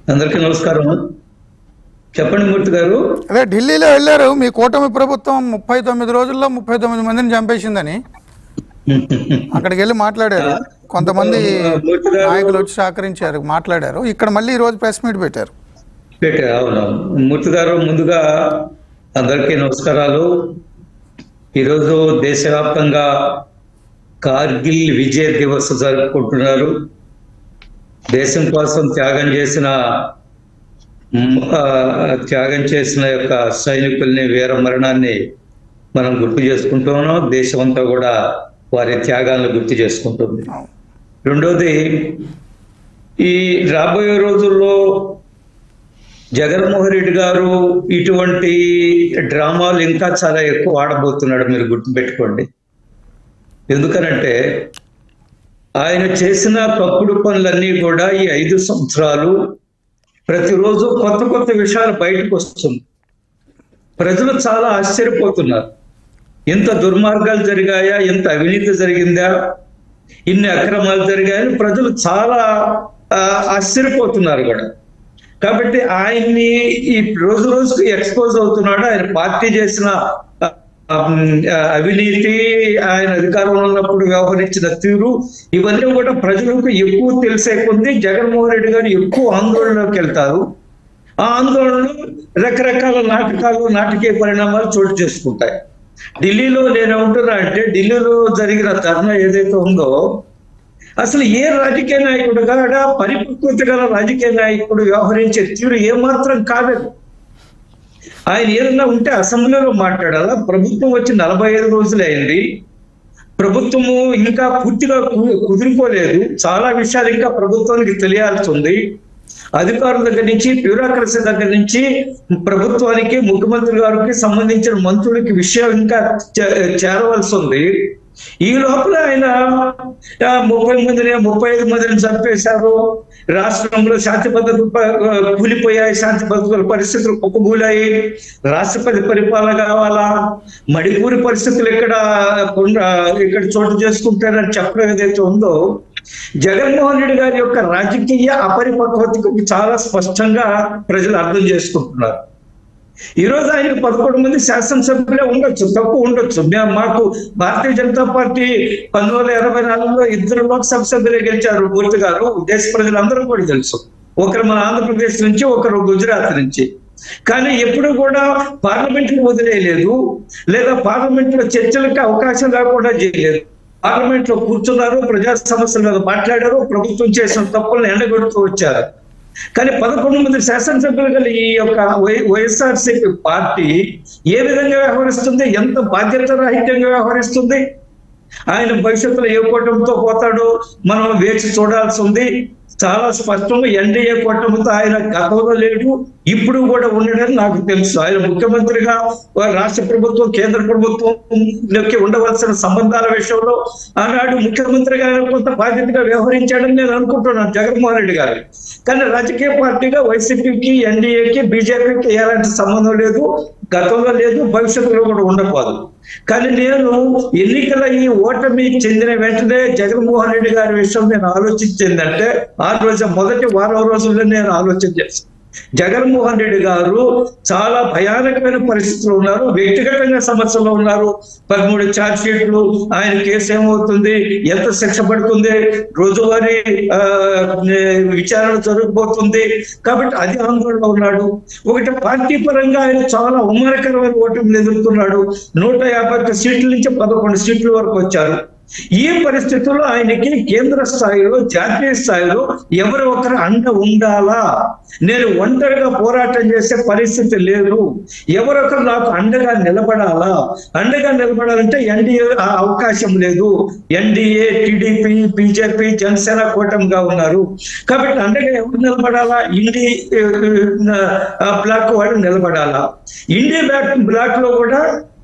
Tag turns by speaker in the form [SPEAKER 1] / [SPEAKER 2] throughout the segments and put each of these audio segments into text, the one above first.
[SPEAKER 1] అందరికీ నమస్కారం చెప్పండి మూర్తి గారు
[SPEAKER 2] అదే ఢిల్లీలో వెళ్ళారు మీ కూటమి ప్రభుత్వం ముప్పై తొమ్మిది రోజుల్లో ముప్పై తొమ్మిది మందిని చంపేసిందని అక్కడికి వెళ్ళి మాట్లాడారు కొంతమంది
[SPEAKER 1] మూర్తి గారు
[SPEAKER 2] నాయకులు వచ్చి సహకరించారు మాట్లాడారు ఇక్కడ మళ్ళీ ఈ రోజు ప్రెస్ మీట్ పెట్టారు
[SPEAKER 1] పెట్టారు అవునవును మూర్తి గారు ముందుగా అందరికీ నమస్కారాలు ఈరోజు దేశవ్యాప్తంగా కార్గిల్ విజయ్ దివస్ జరుపుకుంటున్నారు దేశం కోసం త్యాగం చేసిన మ్, ఆ, త్యాగం చేసిన యొక్క సైనికుల్ని వీర మరణాన్ని మనం గుర్తు చేసుకుంటున్నాం దేశం అంతా కూడా వారి త్యాగాలను గుర్తు చేసుకుంటుంది
[SPEAKER 2] అవును.
[SPEAKER 1] రెండోది ఈ రాబోయే రోజుల్లో జగన్మోహన్ రెడ్డి గారు ఇటువంటి డ్రామాలు ఇంకా చాలా ఎక్కువ ఆడబోతున్నాడు మీరు గుర్తుపెట్టుకోండి ఎందుకనంటే ఆయన చేసిన తప్పుడు పనులన్నీ కూడా ఈ ఐదు సంవత్సరాలు ప్రతిరోజు కొత్త కొత్త విషయాలు బయటకు వస్తుంది ప్రజలు చాలా ఆశ్చర్యపోతున్నారు ఇంత దుర్మార్గాలు జరిగాయా ఇంత అవినీతి జరిగిందా ఇన్ని అక్రమాలు జరిగాయని ప్రజలు చాలా ఆ, ఆశ్చర్యపోతున్నారు కూడా కాబట్టి ఆయన్ని ఈ రోజు రోజుకు ఎక్స్పోజ్ అవుతున్నాడు ఆయన పార్టీ చేసిన ఆ, ఆ, అవినీతి ఆయన అధికారంలో ఉన్నప్పుడు వ్యవహరించిన తీరు ఇవన్నీ కూడా ప్రజలకు ఎక్కువ తెలిసే కొద్దీ జగన్మోహన్ రెడ్డి గారు ఎక్కువ ఆందోళనలోకి వెళ్తారు ఆ ఆందోళనలో రకరకాల నాటకాలు నాటకీయ పరిణామాలు చోటు చేసుకుంటాయి ఢిల్లీలో నేను ఉంటున్నా అంటే ఢిల్లీలో జరిగిన ధర్నా ఏదైతే ఉందో అసలు ఏ రాజకీయ నాయకుడు కాడా పరిపక్వత గల రాజకీయ నాయకుడు వ్యవహరించే తీరు ఏమాత్రం కాలేదు ఆయన ఏదన్నా ఉంటే అసెంబ్లీలో మాట్లాడాలా ప్రభుత్వం వచ్చి నలభై ఐదు రోజులు అయింది ప్రభుత్వము ఇంకా పూర్తిగా కు- కుదురుకోలేదు చాలా విషయాలు ఇంకా ప్రభుత్వానికి తెలియాల్సి ఉంది అధికారుల దగ్గర నుంచి బ్యూరోక్రసీ దగ్గర నుంచి ప్రభుత్వానికి ముఖ్యమంత్రి గారికి సంబంధించిన మంత్రులకి విషయం ఇంకా చే- చేరవలసి ఉంది ఈ లోపల ఆయన ఆ, ముప్పై మందిని ముప్పై ఐదు మందిని చంపేశారు రాష్ట్రంలో శాంతి భద్రతలు ప- కూలిపోయాయి శాంతి భద్రతల పరిస్థితులు కుప్పకూలాయి రాష్ట్రపతి పరిపాలన కావాలా మడిపూరి పరిస్థితులు ఇక్కడ ఉండ- ఇక్కడ చోటు చేసుకుంటారని చెప్పడం ఏదైతే ఉందో జగన్మోహన్ రెడ్డి గారి యొక్క రాజకీయ అపరిపక్వతకు చాలా స్పష్టంగా ప్రజలు అర్థం చేసుకుంటున్నారు ఈ రోజు ఆయనకు పదకొండు మంది శాసనసభ్యులే ఉండొచ్చు తక్కువ ఉండొచ్చు మేము మాకు భారతీయ జనతా పార్టీ పంతొమ్మిది వందల ఎనభై నాలుగులో ఇద్దరు లోక్సభ సభ్యులే గెలిచారు మూర్తి గారు దేశ ప్రజలందరూ కూడా తెలుసు ఒకరు మన ఆంధ్రప్రదేశ్ నుంచి ఒకరు గుజరాత్ నుంచి కానీ ఎప్పుడు కూడా పార్లమెంట్ ని వదిలేయలేదు లేదా పార్లమెంట్ లో చర్చలకు అవకాశం లేకుండా చేయలేదు పార్లమెంట్ లో కూర్చున్నారు ప్రజా సమస్యల మీద మాట్లాడారు ప్రభుత్వం చేసిన తప్పులను ఎండగొడుతూ వచ్చారు కానీ పదకొండు మంది శాసనసభ్యులు గల ఈ యొక్క వైఎస్ఆర్సీపీ పార్టీ ఏ విధంగా వ్యవహరిస్తుంది ఎంత బాధ్యత రాహిత్యంగా వ్యవహరిస్తుంది ఆయన భవిష్యత్తులో ఏ కూటమితో పోతాడో మనం వేచి చూడాల్సి ఉంది చాలా స్పష్టంగా ఎన్డీఏ కూటమితో ఆయన గతంలో లేడు ఇప్పుడు కూడా ఉండడని నాకు తెలుసు ఆయన ముఖ్యమంత్రిగా రాష్ట్ర ప్రభుత్వం కేంద్ర ప్రభుత్వంలోకి ఉండవలసిన సంబంధాల విషయంలో ఆనాడు ముఖ్యమంత్రిగా ఆయన కొంత బాధ్యతగా వ్యవహరించాడని నేను అనుకుంటున్నాను జగన్మోహన్ రెడ్డి గారు కానీ రాజకీయ పార్టీగా వైసీపీకి ఎన్డీఏకి బీజేపీకి ఎలాంటి సంబంధం లేదు గతంలో లేదు భవిష్యత్తులో కూడా ఉండకూడదు కానీ నేను ఎన్నికల ఈ ఓటమి చెందిన వెంటనే జగన్మోహన్ రెడ్డి గారి విషయం నేను ఆలోచించిందంటే ఆ రోజు మొదటి వారం రోజుల్లో నేను ఆలోచన చేశాను జగన్మోహన్ రెడ్డి గారు చాలా భయానకమైన పరిస్థితులు ఉన్నారు వ్యక్తిగతంగా సమస్యలు ఉన్నారు పదమూడు ఛార్జ్ షీట్లు ఆయన కేసు ఏమవుతుంది ఎంత శిక్ష పడుతుంది రోజువారీ ఆ, విచారణ జరగబోతుంది కాబట్టి అది ఆందోళన ఉన్నాడు ఒకటి పార్టీ పరంగా ఆయన చాలా అవమానకరమైన ఓటమిని ఎదుర్కొన్నాడు నూట యాభై ఒక్క సీట్ల నుంచి పదకొండు సీట్ల వరకు వచ్చారు ఈ పరిస్థితుల్లో ఆయనకి కేంద్ర స్థాయిలో జాతీయ స్థాయిలో ఎవరు ఒకరు అండ ఉండాలా నేను ఒంటరిగా పోరాటం చేసే పరిస్థితి లేదు ఎవరొకరు నాకు అండగా నిలబడాలా అండగా నిలబడాలంటే ఎన్డీఏ ఆ అవకాశం లేదు ఎన్డీఏ టీడీపీ బీజేపీ జనసేన కూటమిగా ఉన్నారు కాబట్టి అండగా ఎవరు నిలబడాలా ఇండి బ్లాక్ వాళ్ళు నిలబడాలా ఇండి బ్లాక్ బ్లాక్ లో కూడా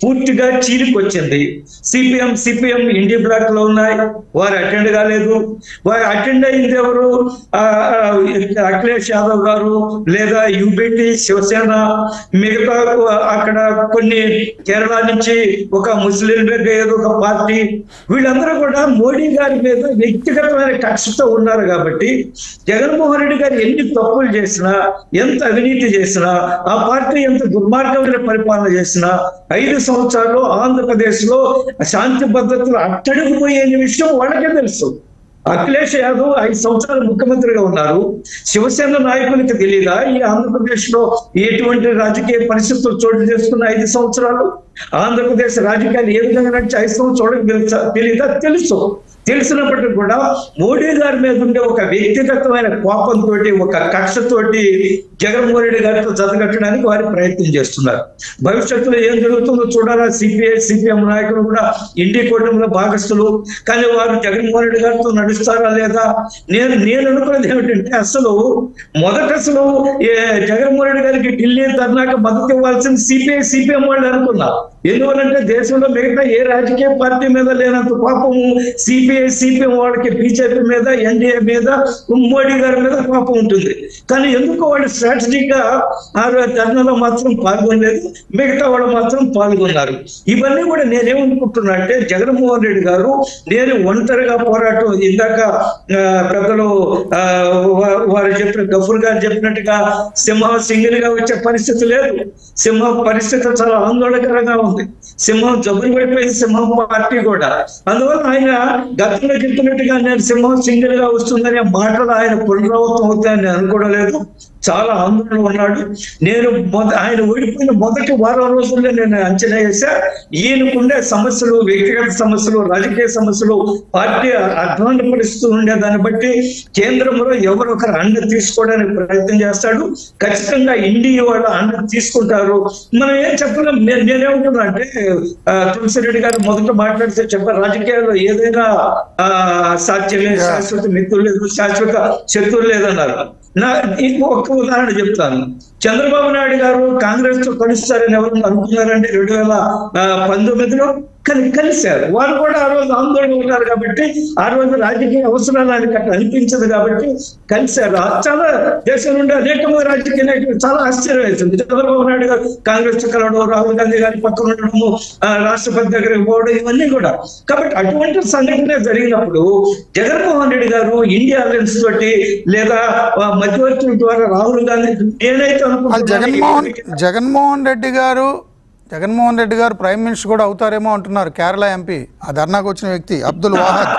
[SPEAKER 1] పూర్తిగా చీలికొచ్చింది సిపిఎం సిపిఎం ఇండి బ్లాక్ లో ఉన్నాయి వారు అటెండ్ కాలేదు వారు అటెండ్ అయింది ఎవరు ఆ, ఆ, అఖిలేష్ యాదవ్ గారు లేదా యూబిటి శివసేన మిగతా అక్కడ కొన్ని కేరళ నుంచి ఒక ముస్లిం లీగ్ ఏదో ఒక పార్టీ వీళ్ళందరూ కూడా మోడీ గారి మీద వ్యక్తిగతమైన కక్షతో ఉన్నారు కాబట్టి జగన్మోహన్ రెడ్డి గారు ఎన్ని తప్పులు చేసినా ఎంత అవినీతి చేసినా ఆ పార్టీ ఎంత దుర్మార్గమైన పరిపాలన చేసినా ఐదు సంవత్సరాలు ఆంధ్రప్రదేశ్ లో శాంతి భద్రతలు అట్టడిగిపోయే విషయం వాళ్ళకే తెలుసు అఖిలేష్ యాదవ్ ఐదు సంవత్సరాలు ముఖ్యమంత్రిగా ఉన్నారు శివసేన నాయకులకు తెలియదా ఈ ఆంధ్రప్రదేశ్ లో ఎటువంటి రాజకీయ పరిస్థితులు చోటు చేసుకున్న ఐదు సంవత్సరాలు ఆంధ్రప్రదేశ్ రాజకీయాలు ఏ విధంగా నడిచి ఐదు సంవత్సరాలు తెలుసా తెలియదా తెలుసు తెలిసినప్పటికీ కూడా మోడీ గారి మీద ఉండే ఒక వ్యక్తిగతమైన కోపంతో ఒక కక్షతోటి జగన్మోహన్ రెడ్డి గారితో జతగట్టడానికి వారు ప్రయత్నం చేస్తున్నారు భవిష్యత్తులో ఏం జరుగుతుందో చూడాలా సిపిఐ సిపిఎం నాయకులు కూడా ఇండి కూటమిలో భాగస్తులు కానీ వారు జగన్మోహన్ రెడ్డి గారితో నడుస్తారా లేదా నేను నేను అనుకున్నది ఏమిటంటే అసలు మొదట అసలు ఏ జగన్మోహన్ రెడ్డి గారికి ఢిల్లీ ధర్నాకి మద్దతు ఇవ్వాల్సింది సిపిఐ సిపిఎం వాళ్ళు అనుకున్నా ఎందువలంటే దేశంలో మిగతా ఏ రాజకీయ పార్టీ మీద లేనంత కోపము సిపిఐ సిపిఎం వాళ్ళకి బీజేపీ మీద ఎన్డీఏ మీద మోడీ గారి మీద కోపం ఉంటుంది కానీ ఎందుకు వాళ్ళు స్ట్రాటజిక్ గా ఆ ధర్నాలో మాత్రం పాల్గొనలేదు మిగతా వాళ్ళు మాత్రం పాల్గొన్నారు ఇవన్నీ కూడా నేనేమనుకుంటున్నా అంటే జగన్మోహన్ రెడ్డి గారు నేను ఒంటరిగా పోరాటం ఇందాక ఆ, పెద్దలు ఆ, వా- వారు చెప్పిన గఫూర్ గారు చెప్పినట్టుగా సింహం సింగిల్ గా వచ్చే పరిస్థితి లేదు సింహం పరిస్థితి చాలా ఆందోళనకరంగా ఉంది సింహం జబ్బులు పడిపోయింది సింహం పార్టీ కూడా అందువల్ల ఆయన గతంలో చెప్పినట్టుగా నేను సింహం సింగిల్ గా వస్తుందనే మాటలు ఆయన పునరావృతం అవుతాయని నేను అనుకోవడం లేదు చాలా ఆందోళన ఉన్నాడు నేను మొద- ఆయన ఓడిపోయిన మొదటి వారం రోజుల్లో నేను అంచనా వేసా ఈయనకుండే సమస్యలు వ్యక్తిగత సమస్యలు రాజకీయ సమస్యలు పార్టీ అధ్వాన పరిస్థితులు ఉండే దాన్ని బట్టి కేంద్రంలో ఎవరు ఒకరు అండ తీసుకోవడానికి ప్రయత్నం చేస్తాడు ఖచ్చితంగా ఇండియా వాళ్ళు అండ తీసుకుంటారు మనం ఏం చెప్పలేం నేను నేనేమంటున్నా అంటే ఆ, తులసిరెడ్డి గారు మొదట మాట్లాడితే చెప్పారు రాజకీయాల్లో ఏదైనా ఆ సాధ్యం లేదు శాశ్వత మిత్రులు లేదు శాశ్వత శత్రువులు లేదన్నారు నా ఇంకో ఒక్క ఉదాహరణ చెప్తాను చంద్రబాబు నాయుడు గారు కాంగ్రెస్ తో కలుస్తారని ఎవరు అనుకున్నారంటే రెండు వేల ఆ, పంతొమ్మిదిలో కానీ కలిశారు వారు కూడా ఆ రోజు ఆందోళన ఉన్నారు కాబట్టి ఆ రోజు రాజకీయ అవసరాలు ఆయనకి అట్లా అనిపించదు కాబట్టి కలిశారు ఆ చాలా దేశం నుండి అనేక మంది రాజకీయ నాయకులు చాలా ఆశ్చర్యం వేసింది చంద్రబాబు నాయుడు గారు కాంగ్రెస్ తో కలవడం రాహుల్ గాంధీ గారి పక్కన ఉండడము ఆ, రాష్ట్రపతి దగ్గరికి పోవడం ఇవన్నీ కూడా కాబట్టి అటువంటి సంఘటన జరిగినప్పుడు జగన్మోహన్ రెడ్డి గారు ఇండియా అలయన్స్ తోటి లేదా ఆ, మధ్యవర్తుల ద్వారా రాహుల్ గాంధీ నేనైతే
[SPEAKER 2] వాళ్ళు
[SPEAKER 1] అనుకుంటున్నాను
[SPEAKER 2] జగన్మోహన్
[SPEAKER 1] ఇప్పటికీ-
[SPEAKER 2] జగన్మోహన్ రెడ్డి గారు జగన్మోహన్ రెడ్డి గారు ప్రైమ్ మినిస్టర్ కూడా అవుతారేమో అంటున్నారు కేరళ ఎంపీ ఆ ధర్నాకు వచ్చిన వ్యక్తి అబ్దుల్ వాహద్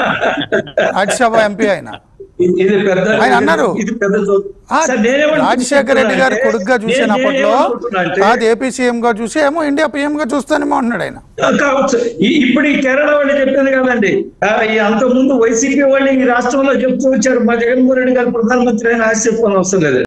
[SPEAKER 2] రాజ్యసభ ఎంపీ ఆయన
[SPEAKER 1] ఇది- ఇది పెద్ద
[SPEAKER 2] ఆయన అన్నారు.
[SPEAKER 1] ఇది పెద్ద జోక్.
[SPEAKER 2] ఆ,
[SPEAKER 1] సార్, నేనేమనుకుంటున్నా
[SPEAKER 2] రాజశేఖర రెడ్డి గారు
[SPEAKER 1] అంటే,
[SPEAKER 2] కొడుకుగా
[SPEAKER 1] నేను-
[SPEAKER 2] చూసినప్పట్లో
[SPEAKER 1] నేనేమనుకుంటున్నా అంటే,
[SPEAKER 2] కాదు ఏపీ సీఎం గా చూసి ఏమో ఇండియా పీఎం గా చూస్తానేమో అంటున్నాడు ఆయన
[SPEAKER 1] కావచ్చు ఈ- ఇప్పుడు ఈ కేరళ వాళ్ళు చెప్పాను కదండి ఆ, ఈ అంతకుముందు వైసీపీ వాళ్ళు ఈ రాష్ట్రంలో చెప్తూ వచ్చారు మా జగన్మోహన్ రెడ్డి గారు ప్రధానమంత్రి అయిన ఆశ చెప్పని అవసరం లేదు